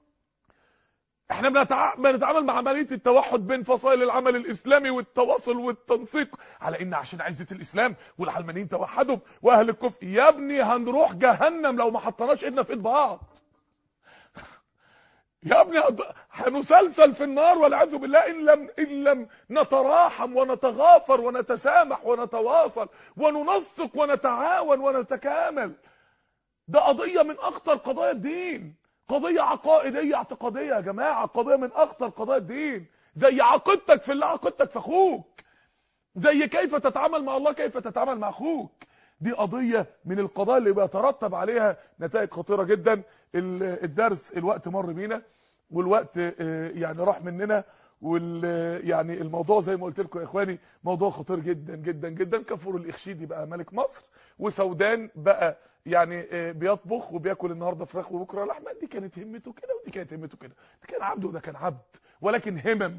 احنا بنتع... بنتعامل مع عمليه التوحد بين فصائل العمل الاسلامي والتواصل والتنسيق على ان عشان عزه الاسلام والعلمانيين توحدوا واهل الكفر يا ابني هنروح جهنم لو ما حطيناش ايدنا في ايد بعض يا ابني هنسلسل في النار والعياذ بالله ان لم ان لم نتراحم ونتغافر ونتسامح ونتواصل وننسق ونتعاون ونتكامل ده قضيه من اخطر قضايا الدين قضيه عقائديه اعتقاديه يا جماعه قضيه من اخطر قضايا الدين زي عقيدتك في الله عقيدتك في اخوك زي كيف تتعامل مع الله كيف تتعامل مع اخوك دي قضية من القضايا اللي بيترتب عليها نتائج خطيرة جدا الدرس الوقت مر بينا والوقت يعني راح مننا وال يعني الموضوع زي ما قلت لكم يا اخواني موضوع خطير جدا جدا جدا كفور الاخشيدي بقى ملك مصر وسودان بقى يعني بيطبخ وبياكل النهارده فراخ وبكره لحمه دي كانت همته كده ودي كانت همته كده ده كان عبد وده كان عبد ولكن همم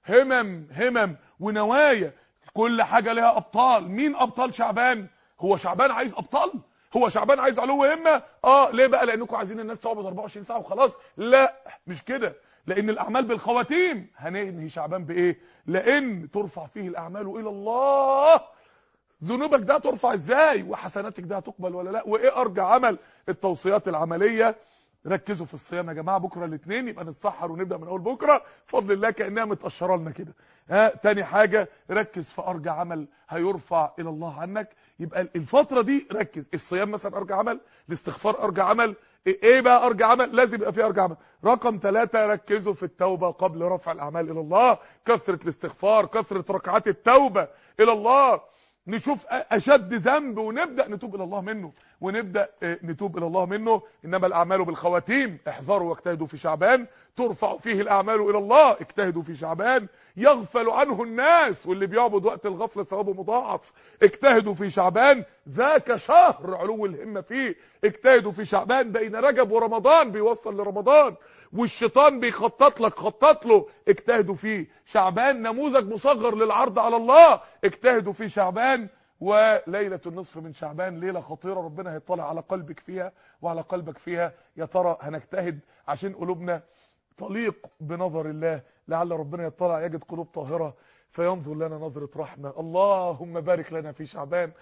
همم همم ونوايا كل حاجه لها ابطال مين ابطال شعبان هو شعبان عايز ابطال هو شعبان عايز علو همه اه ليه بقى لانكم عايزين الناس تعبد 24 ساعه وخلاص لا مش كده لان الاعمال بالخواتيم هننهي شعبان بايه لان ترفع فيه الاعمال الى الله ذنوبك ده ترفع ازاي وحسناتك ده هتقبل ولا لا وايه ارجع عمل التوصيات العمليه ركزوا في الصيام يا جماعه بكره الاثنين يبقى نتسحر ونبدا من اول بكره بفضل الله كانها متقشره لنا كده ها تاني حاجه ركز في ارجع عمل هيرفع الى الله عنك يبقى الفتره دي ركز الصيام مثلا ارجع عمل الاستغفار ارجع عمل ايه بقى ارجع عمل لازم يبقى في ارجع عمل رقم ثلاثة ركزوا في التوبه قبل رفع الاعمال الى الله كثره الاستغفار كثره ركعات التوبه الى الله نشوف اشد ذنب ونبدا نتوب الى الله منه ونبدا نتوب الى الله منه انما الاعمال بالخواتيم احذروا واجتهدوا في شعبان ترفع فيه الاعمال الى الله اجتهدوا في شعبان يغفل عنه الناس واللي بيعبد وقت الغفله ثوابه مضاعف اجتهدوا في شعبان ذاك شهر علو الهمه فيه اجتهدوا في شعبان بين رجب ورمضان بيوصل لرمضان والشيطان بيخطط لك خطط له اجتهدوا فيه شعبان نموذج مصغر للعرض على الله اجتهدوا في شعبان وليلة النصف من شعبان ليلة خطيرة ربنا هيطلع على قلبك فيها وعلى قلبك فيها يا ترى هنجتهد عشان قلوبنا تليق بنظر الله لعل ربنا يطلع يجد قلوب طاهرة فينظر لنا نظرة رحمة اللهم بارك لنا في شعبان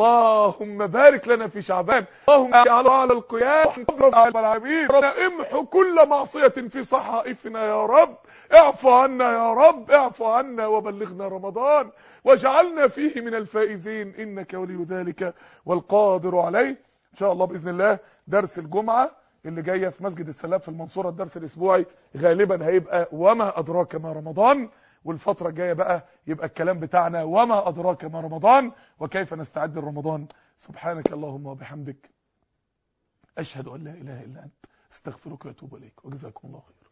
اللهم بارك لنا في شعبان اللهم اجعل على القيام على العبيد امحو كل معصية في صحائفنا يا رب اعفو عنا يا رب اعفو عنا وبلغنا رمضان واجعلنا فيه من الفائزين انك ولي ذلك والقادر عليه ان شاء الله باذن الله درس الجمعه اللي جايه في مسجد السلام في المنصوره الدرس الاسبوعي غالبا هيبقى وما ادراك ما رمضان والفترة الجاية بقى يبقى الكلام بتاعنا وما أدراك ما رمضان وكيف نستعد لرمضان سبحانك اللهم وبحمدك أشهد أن لا إله إلا أنت استغفرك وأتوب إليك وجزاكم الله خير